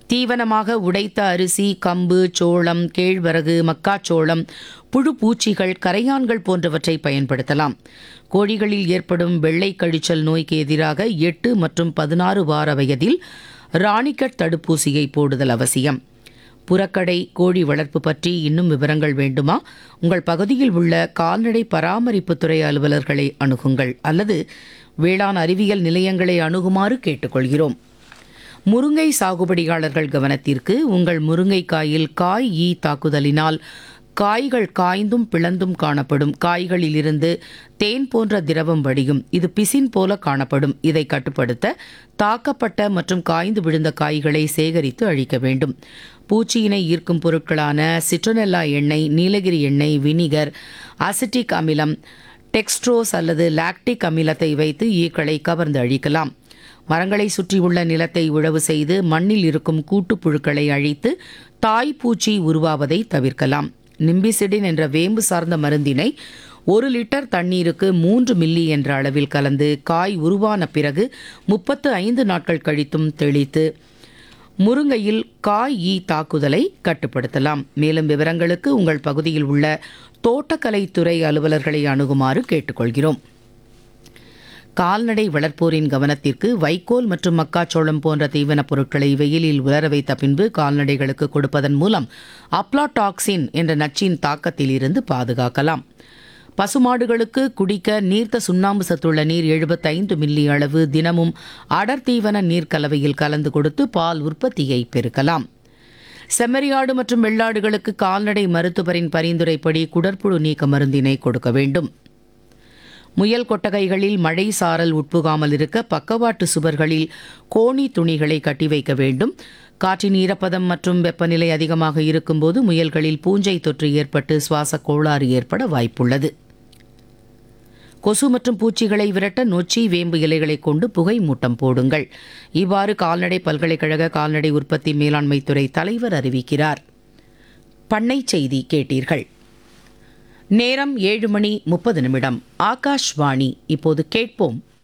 தீவனமாக உடைத்த அரிசி கம்பு சோளம் கேழ்வரகு மக்காச்சோளம் புழு பூச்சிகள் கரையான்கள் போன்றவற்றை பயன்படுத்தலாம் கோழிகளில் ஏற்படும் வெள்ளை கழிச்சல் நோய்க்கு எதிராக எட்டு மற்றும் பதினாறு வார வயதில் ராணிக்கட் தடுப்பூசியை போடுதல் அவசியம் புறக்கடை கோழி வளர்ப்பு பற்றி இன்னும் விவரங்கள் வேண்டுமா உங்கள் பகுதியில் உள்ள கால்நடை பராமரிப்புத்துறை அலுவலர்களை அணுகுங்கள் அல்லது வேளாண் அறிவியல் நிலையங்களை அணுகுமாறு கேட்டுக்கொள்கிறோம் முருங்கை சாகுபடியாளர்கள் கவனத்திற்கு உங்கள் முருங்கைக்காயில் காய் ஈ தாக்குதலினால் காய்கள் காய்ந்தும் பிளந்தும் காணப்படும் காய்களிலிருந்து தேன் போன்ற திரவம் வடியும் இது பிசின் போல காணப்படும் இதை கட்டுப்படுத்த தாக்கப்பட்ட மற்றும் காய்ந்து விழுந்த காய்களை சேகரித்து அழிக்க வேண்டும் பூச்சியினை ஈர்க்கும் பொருட்களான சிட்ரோனெல்லா எண்ணெய் நீலகிரி எண்ணெய் வினிகர் அசிட்டிக் அமிலம் டெக்ஸ்ட்ரோஸ் அல்லது லாக்டிக் அமிலத்தை வைத்து ஈக்களை கவர்ந்து அழிக்கலாம் மரங்களை சுற்றியுள்ள நிலத்தை உழவு செய்து மண்ணில் இருக்கும் கூட்டுப்புழுக்களை அழித்து தாய் பூச்சி உருவாவதை தவிர்க்கலாம் நிம்பிசிடின் என்ற வேம்பு சார்ந்த மருந்தினை ஒரு லிட்டர் தண்ணீருக்கு மூன்று மில்லி என்ற அளவில் கலந்து காய் உருவான பிறகு முப்பத்து ஐந்து நாட்கள் கழித்தும் தெளித்து முருங்கையில் காய் ஈ தாக்குதலை கட்டுப்படுத்தலாம் மேலும் விவரங்களுக்கு உங்கள் பகுதியில் உள்ள தோட்டக்கலைத்துறை அலுவலர்களை அணுகுமாறு கேட்டுக்கொள்கிறோம் கால்நடை வளர்ப்போரின் கவனத்திற்கு வைக்கோல் மற்றும் மக்காச்சோளம் போன்ற தீவனப் பொருட்களை வெயிலில் உலர வைத்த பின்பு கால்நடைகளுக்கு கொடுப்பதன் மூலம் அப்ளாடாக்சின் என்ற நச்சின் தாக்கத்தில் இருந்து பாதுகாக்கலாம் பசுமாடுகளுக்கு குடிக்க நீர்த்த சுண்ணாம்பு சத்துள்ள நீர் எழுபத்தைந்து மில்லி அளவு தினமும் அடர் தீவன நீர் கலவையில் கலந்து கொடுத்து பால் உற்பத்தியை பெருக்கலாம் செம்மறியாடு மற்றும் வெள்ளாடுகளுக்கு கால்நடை மருத்துவரின் பரிந்துரைப்படி குடற்புழு நீக்க மருந்தினை கொடுக்க வேண்டும் முயல் கொட்டகைகளில் மழை சாரல் உட்புகாமல் இருக்க பக்கவாட்டு சுவர்களில் கோணி துணிகளை கட்டி வைக்க வேண்டும் காற்றின் ஈரப்பதம் மற்றும் வெப்பநிலை அதிகமாக இருக்கும்போது முயல்களில் பூஞ்சை தொற்று ஏற்பட்டு சுவாச கோளாறு ஏற்பட வாய்ப்புள்ளது கொசு மற்றும் பூச்சிகளை விரட்ட நொச்சி வேம்பு இலைகளை கொண்டு புகை மூட்டம் போடுங்கள் இவ்வாறு கால்நடை பல்கலைக்கழக கால்நடை உற்பத்தி மேலாண்மை துறை தலைவர் அறிவிக்கிறார் பண்ணை செய்தி கேட்டீர்கள் நேரம் ஏழு மணி முப்பது நிமிடம் ஆகாஷ்வாணி இப்போது கேட்போம்